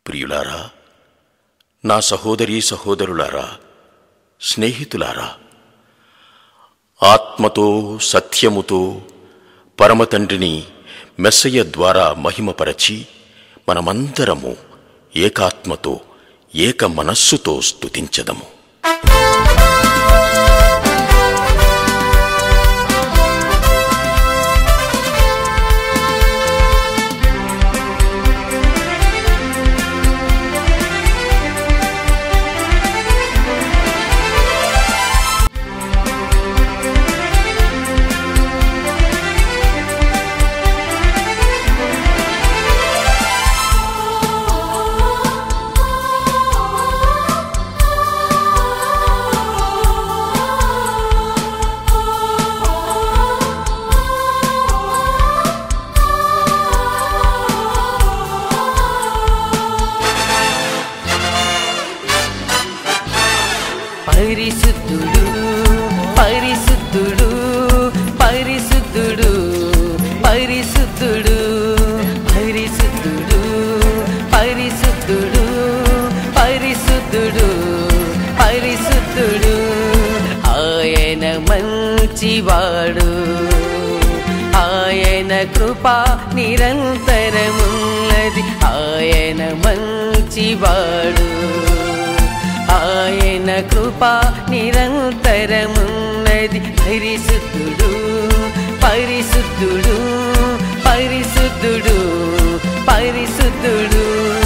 ప్రియులారా నా సహోదరీ సహోదరులారా స్నేహితులారా ఆత్మతో సత్యముతో పరమతండ్రిని మెస్సయ్య ద్వారా మహిమపరచి మనమందరము ఏకాత్మతో ఏక మనస్సుతో స్తుతించదము పరిశుద్ధుడు పరిశుద్ధుడు పరిశుద్ధుడు పరిశుద్ధుడు పరిశుద్ధుడు పరిశుద్ధుడు పరిశుద్ధుడు పరిశుద్ధుడు ఆయన మంచివాడు ఆయన కృప నిరంతరమున్నది ఆయన మంచివాడు ఆయన కృప నిరంతరమున్నది పరిశుద్ధుడు పరిశుద్ధుడు పరిశుద్ధుడు పరిశుద్ధుడు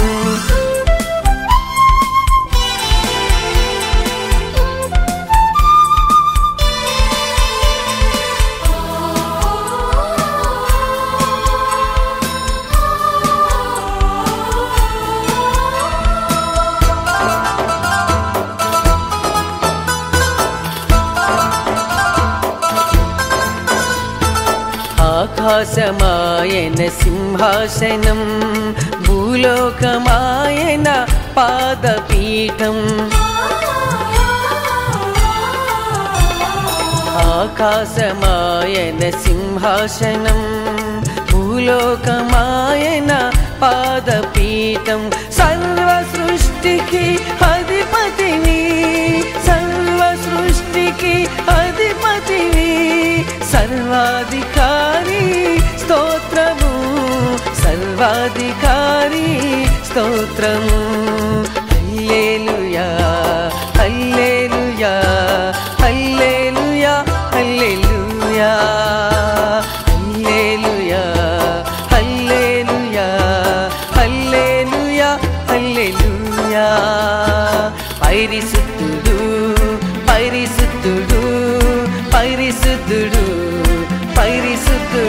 ఆకాశమాయన సింహాసనం భూలోకమాయన పాదపీఠం ఆకాశమాయన సింహాసనం భూలోకమాయన పాదపీఠం సర్వ సృష్టికి అధిపతిని సర్వ సృష్టికి అధిపతిని సర్వాధికారి స్తోత్రము సర్వాధికారి స్తోత్రము హల్లెలూయా హల్లెలూయా హల్లెలూయా హల్లెలూయా హల్లెలూయా హల్లెలూయా హల్లెలూయా హల్లెలూయా పరిశుద్ధుడు పరిశుద్ధుడు పరిశుద్ధుడు పరిశుద్ధుడు